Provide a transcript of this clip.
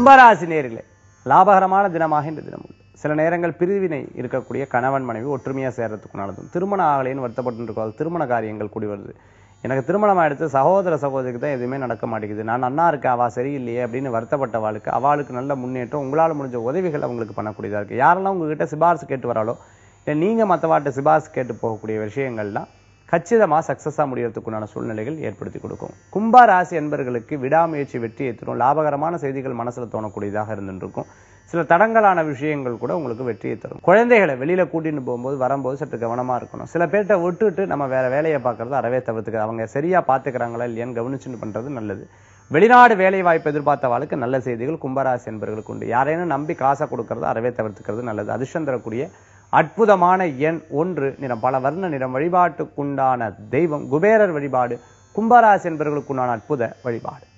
கும்பராசி நேர்களே லாபகரமான தினமாக இந்த தினம் உண்டு சில நேரங்கள் பிரிவினை இருக்கக்கூடிய கணவன் மனைவி ஒற்றுமையா சேர்றதுக்கு நல்லதும் திருமணம் ஆகலைன்னு வருத்தப்பட்டு இருக்கோம் திருமண காரியங்கள் கூடி வருது எனக்கு திருமணம் ஆயிடுச்சு சகோதர சகோதரிக்கு தான் எதுவுமே நடக்க மாட்டேங்குது நான் அண்ணா இருக்கேன் அவா சரியில்லையே அப்படின்னு வருத்தப்பட்ட வாழ்க்கை அவளுக்கு நல்ல முன்னேற்றம் உங்களால் முடிஞ்ச உதவிகள் அவங்களுக்கு பண்ணக்கூடியதா இருக்கு யாரெல்லாம் உங்ககிட்ட சிபாரிசு கேட்டு வராலோ இல்லை நீங்க மற்றவாட்ட சிபாரிசு கேட்டு போகக்கூடிய விஷயங்கள்லாம் கச்சிதமா சக்சஸா முடியறதுக்குண்டான சூழ்நிலைகள் ஏற்படுத்தி கொடுக்கும் கும்ப ராசி என்பர்களுக்கு விடாமுயற்சி வெற்றியை தரும் லாபகரமான செய்திகள் மனசுல தோணக்கூடியதாக இருந்துருக்கும் சில தடங்கலான விஷயங்கள் கூட உங்களுக்கு வெற்றியை தரும் குழந்தைகளை வெளியில கூட்டிட்டு போகும்போது வரும்போது சற்று கவனமா இருக்கணும் சில பேர்ட்ட விட்டுட்டு நம்ம வேற வேலையை பார்க்கறது அறவே தவிர்த்துக்க அவங்க சரியா பாத்துக்கிறாங்களா இல்லையான்னு கவனிச்சுட்டு பண்றது நல்லது வெளிநாடு வேலை வாய்ப்பு எதிர்பார்த்தவாளுக்கு நல்ல செய்திகள் கும்பராசி என்பவர்களுக்கு உண்டு யாரேனும் நம்பி காசை கொடுக்கறது அறவே தவிர்த்துக்கிறது நல்லது அதிர்ஷ்டம் தரக்கூடிய அற்புதமான எண் ஒன்று நிறம் பல வர்ண நிறம் வழிபாட்டுக்குண்டான தெய்வம் குபேரர் வழிபாடு கும்பராசி என்பவர்களுக்குண்டான அற்புத வழிபாடு